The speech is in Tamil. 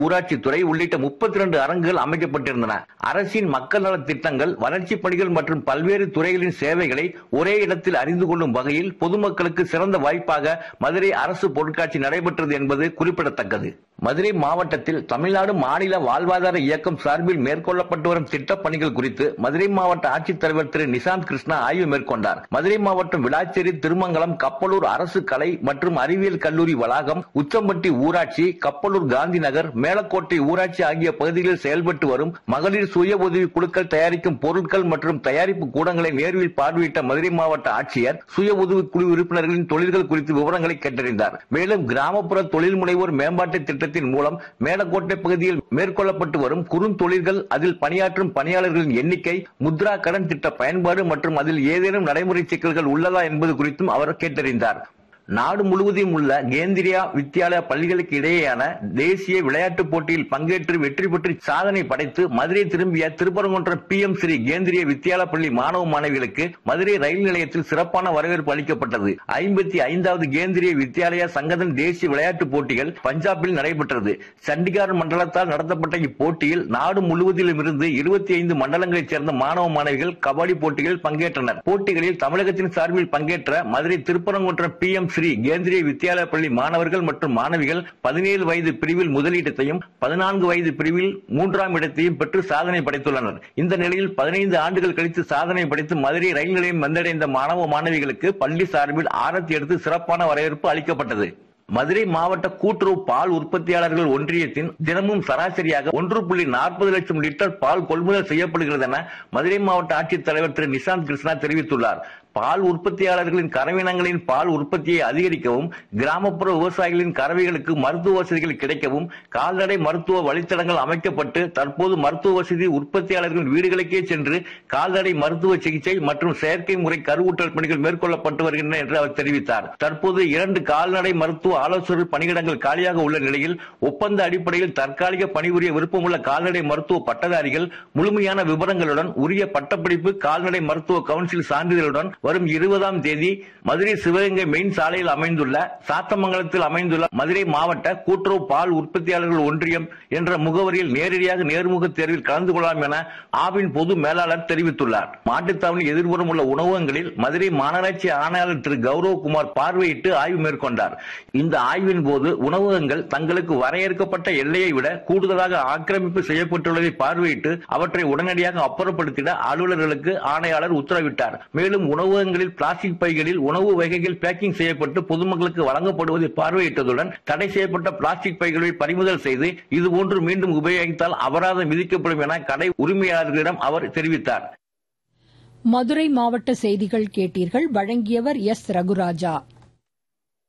ஊராட்சித்துறை உள்ளிட்ட முப்பத்தி இரண்டு அரங்குகள் அமைக்கப்பட்டிருந்தன அரசின் மக்கள் நலத் திட்டங்கள் வளர்ச்சிப் பணிகள் மற்றும் பல்வேறு துறைகளின் சேவைகளை ஒரே இடத்தில் அறிந்து கொள்ளும் வகையில் பொதுமக்களுக்கு சிறந்த வாய்ப்பாக மதுரை அரசு பொருட்காட்சி நடைபெற்றது என்பது குறிப்பிடத்தக்கது மதுரை மாவட்டத்தில் தமிழ்நாடு மாநில வாழ்வாதார இயக்கம் சார்பில் மேற்கொள்ளப்பட்டு வரும் திட்டப் பணிகள் குறித்து மதுரை மாவட்ட ஆட்சித்தலைவர் திரு நிசாந்த் கிருஷ்ணா ஆய்வு மேற்கொண்டார் மதுரை மாவட்டம் விளாச்சேரி திருமங்கலம் கப்பலூர் அரசு கலை மற்றும் அறிவியல் கல்லூரி வளாகம் உச்சம்பட்டி ஊராட்சி கப்பலூர் காந்தி நகர் மேலக்கோட்டை ஊராட்சி ஆகிய பகுதிகளில் செயல்பட்டு வரும் மகளிர் சுய உதவி குழுக்கள் தயாரிக்கும் பொருட்கள் மற்றும் தயாரிப்பு கூடங்களை நேர்வில் பார்வையிட்ட மதுரை மாவட்ட ஆட்சியர் சுய உதவி குழு உறுப்பினர்களின் தொழில்கள் குறித்து விவரங்களை கேட்டறிந்தார் மேலும் கிராமப்புற தொழில் முனைவோர் மேம்பாட்டு திட்டத்தின் மூலம் மேலக்கோட்டை பகுதியில் மேற்கொள்ளப்பட்டு வரும் குறுந்தொழில்கள் அதில் பணியாற்றும் பணியாளர்களின் எண்ணிக்கை முத்ரா கடன் திட்ட பயன்பாடு மற்றும் அதில் ஏதேனும் நடைமுறை சிக்கல்கள் உள்ளதா என்பது குறித்தும் அவர் கேட்டறிந்தார் நாடு முழுவதும் உள்ள கேந்திரியா வித்யாலயா பள்ளிகளுக்கு இடையேயான தேசிய விளையாட்டுப் போட்டியில் பங்கேற்று வெற்றி பெற்று சாதனை படைத்து மதுரை திரும்பிய திருப்பரங்குன்றம் பி எம் ஸ்ரீ கேந்திரிய வித்யாலயா பள்ளி மாணவ மாணவிகளுக்கு மதுரை ரயில் நிலையத்தில் சிறப்பான வரவேற்பு அளிக்கப்பட்டது ஐம்பத்தி ஐந்தாவது கேந்திரிய வித்யாலயா சங்கதன் தேசிய விளையாட்டுப் போட்டிகள் பஞ்சாபில் நடைபெற்றது சண்டிகார் மண்டலத்தால் நடத்தப்பட்ட இப்போட்டியில் நாடு முழுவதிலும் இருந்து இருபத்தி ஐந்து மண்டலங்களைச் சேர்ந்த மாணவ மாணவிகள் கபடி போட்டிகளில் பங்கேற்றனர் போட்டிகளில் தமிழகத்தின் சார்பில் பங்கேற்ற மதுரை திருப்பரங்குன்றம் பி எம் ஸ்ரீ கேந்திரிய வித்யாலய பள்ளி மாணவர்கள் மற்றும் மாணவிகள் பதினேழு வயது பிரிவில் முதலிடத்தையும் பதினான்கு வயது பிரிவில் மூன்றாம் இடத்தையும் பெற்று சாதனை படைத்துள்ளனர் இந்த நிலையில் பதினைந்து ஆண்டுகள் கழித்து சாதனை படைத்து மதுரை ரயில் நிலையம் வந்தடைந்த மாணவ மாணவிகளுக்கு பள்ளி சார்பில் ஆரத்தி எடுத்து சிறப்பான வரவேற்பு அளிக்கப்பட்டது மதுரை மாவட்ட கூட்டுறவு பால் உற்பத்தியாளர்கள் ஒன்றியத்தின் தினமும் சராசரியாக ஒன்று புள்ளி நாற்பது லட்சம் லிட்டர் பால் கொள்முதல் செய்யப்படுகிறது என மதுரை மாவட்ட ஆட்சித்தலைவர் திரு நிசாந்த் கிருஷ்ணா தெரிவித்துள்ளார் பால் உற்பத்தியாளர்களின் கறவினங்களின் பால் உற்பத்தியை அதிகரிக்கவும் கிராமப்புற விவசாயிகளின் கறவைகளுக்கு மருத்துவ வசதிகள் கிடைக்கவும் கால்நடை மருத்துவ வழித்தடங்கள் அமைக்கப்பட்டு தற்போது மருத்துவ வசதி உற்பத்தியாளர்களின் வீடுகளுக்கே சென்று கால்நடை மருத்துவ சிகிச்சை மற்றும் செயற்கை முறை கருவூட்டல் பணிகள் மேற்கொள்ளப்பட்டு வருகின்றன என்று அவர் தெரிவித்தார் தற்போது இரண்டு கால்நடை மருத்துவ ஆலோசகர் பணியிடங்கள் காலியாக உள்ள நிலையில் ஒப்பந்த அடிப்படையில் தற்காலிக பணிபுரிய விருப்பமுள்ள கால்நடை மருத்துவ பட்டதாரிகள் முழுமையான விவரங்களுடன் உரிய பட்டப்படிப்பு கால்நடை மருத்துவ கவுன்சில் சான்றிதழுடன் வரும் இருபதாம் தேதி மதுரை சிவகங்கை மெயின் சாலையில் அமைந்துள்ள சாத்தமங்கலத்தில் அமைந்துள்ள மதுரை மாவட்ட கூட்டுறவு பால் உற்பத்தியாளர்கள் ஒன்றியம் என்ற முகவரியில் நேரடியாக நேர்முக தேர்வில் கலந்து கொள்ளலாம் என ஆவின் பொது மேலாளர் தெரிவித்துள்ளார் மாட்டுத்தாவணி எதிர்புறம் உள்ள உணவகங்களில் மதுரை மாநகராட்சி ஆணையாளர் திரு கௌரவகுமார் பார்வையிட்டு ஆய்வு மேற்கொண்டார் இந்த ஆய்வின் போது உணவகங்கள் தங்களுக்கு வரையறுக்கப்பட்ட எல்லையை விட கூடுதலாக ஆக்கிரமிப்பு செய்யப்பட்டுள்ளதை பார்வையிட்டு அவற்றை உடனடியாக அப்புறப்படுத்திட அலுவலர்களுக்கு ஆணையாளர் உத்தரவிட்டார் மேலும் உணவகங்களில் பிளாஸ்டிக் பைகளில் உணவு வகைகள் பேக்கிங் செய்யப்பட்டு பொதுமக்களுக்கு வழங்கப்படுவதை பார்வையிட்டதுடன் தடை செய்யப்பட்ட பிளாஸ்டிக் பைகளை பறிமுதல் செய்து இதுபோன்று மீண்டும் உபயோகித்தால் அபராதம் விதிக்கப்படும் என கடை உரிமையாளர்களிடம் அவர் தெரிவித்தார் மதுரை மாவட்ட செய்திகள் கேட்டீர்கள் வழங்கியவர் எஸ் ரகுராஜா